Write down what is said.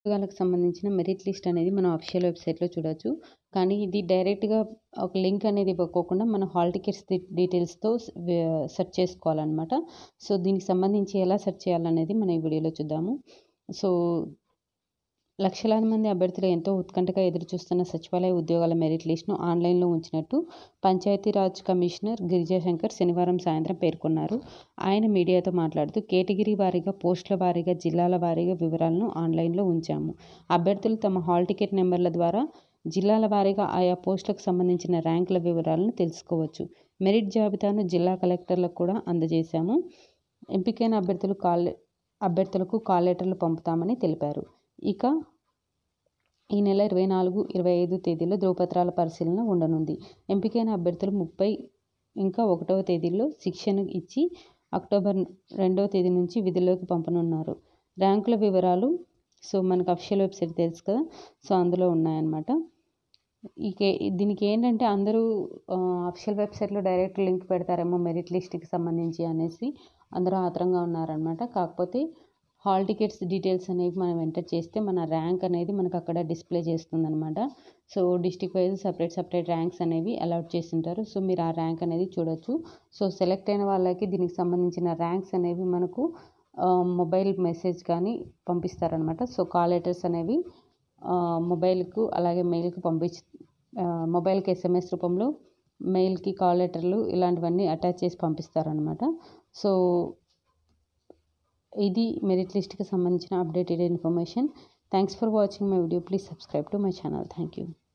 ఉద్యోగాలకు సంబంధించిన merit list అనేది మనం అఫీషియల్ వెబ్సైట్లో చూడొచ్చు కానీ ఇది డైరెక్ట్గా ఒక లింక్ అనేది ఇవ్వకోకుండా మన హాల్ టికెట్స్ డీటెయిల్స్తో సెర్చ్ చేసుకోవాలన్నమాట సో దీనికి సంబంధించి ఎలా సెర్చ్ చేయాలనేది మనం ఈ వీడియోలో చూద్దాము సో లక్షలాది మంది అభ్యర్థులు ఎంతో ఉత్కంఠగా ఎదురుచూస్తున్న సచివాలయ ఉద్యోగాల మెరిట్ లిస్ట్ను ఆన్లైన్లో ఉంచినట్టు పంచాయతీరాజ్ కమిషనర్ గిరిజాశంకర్ శనివారం సాయంత్రం పేర్కొన్నారు ఆయన మీడియాతో మాట్లాడుతూ కేటగిరీ వారీగా పోస్టుల వారీగా జిల్లాల వారీగా వివరాలను ఆన్లైన్లో ఉంచాము అభ్యర్థులు తమ హాల్ టికెట్ నెంబర్ల ద్వారా జిల్లాల వారీగా ఆయా పోస్టులకు సంబంధించిన ర్యాంకుల వివరాలను తెలుసుకోవచ్చు మెరిట్ జాబితాను జిల్లా కలెక్టర్లకు కూడా అందజేశాము ఎంపికైన అభ్యర్థులు కాల్ అభ్యర్థులకు కాల్ లెటర్లు పంపుతామని తెలిపారు ఇక ఈ నెల ఇరవై నాలుగు ఇరవై ఐదు తేదీలో ధ్రువపత్రాల పరిశీలన ఉండనుంది ఎంపికైన అభ్యర్థులు ముప్పై ఇంకా ఒకటవ తేదీలో శిక్షణ ఇచ్చి అక్టోబర్ రెండవ తేదీ నుంచి విధుల్లోకి పంపనున్నారు ర్యాంకుల వివరాలు సో మనకు అఫీషియల్ వెబ్సైట్ తెలుసు కదా సో అందులో ఉన్నాయన్నమాట ఇక దీనికి ఏంటంటే అందరూ అఫీషియల్ వెబ్సైట్లో డైరెక్ట్ లింక్ పెడతారేమో మెరిట్ లిస్ట్కి సంబంధించి అనేసి అందరూ ఆత్రంగా ఉన్నారనమాట కాకపోతే హాల్ టికెట్స్ డీటెయిల్స్ అనేవి మనం ఎంటర్ చేస్తే మన ర్యాంక్ అనేది మనకు అక్కడ డిస్ప్లే చేస్తుందన్నమాట so district wise separate separate ranks అనేవి అలాట్ చేస్తుంటారు సో మీరు ఆ ర్యాంక్ అనేది చూడొచ్చు సో సెలెక్ట్ అయిన వాళ్ళకి దీనికి సంబంధించిన ర్యాంక్స్ అనేవి మనకు మొబైల్ మెసేజ్ కానీ పంపిస్తారనమాట సో కాల్ లెటర్స్ అనేవి మొబైల్కు అలాగే మెయిల్కి పంపించి మొబైల్కి ఎస్ఎంఎస్ రూపంలో మెయిల్కి కాల్ లెటర్లు ఇలాంటివన్నీ అటాచ్ చేసి పంపిస్తారనమాట సో ఇది మెరిట్ లిస్ట్కి సంబంధించిన updated information thanks for watching my video please subscribe to my channel thank you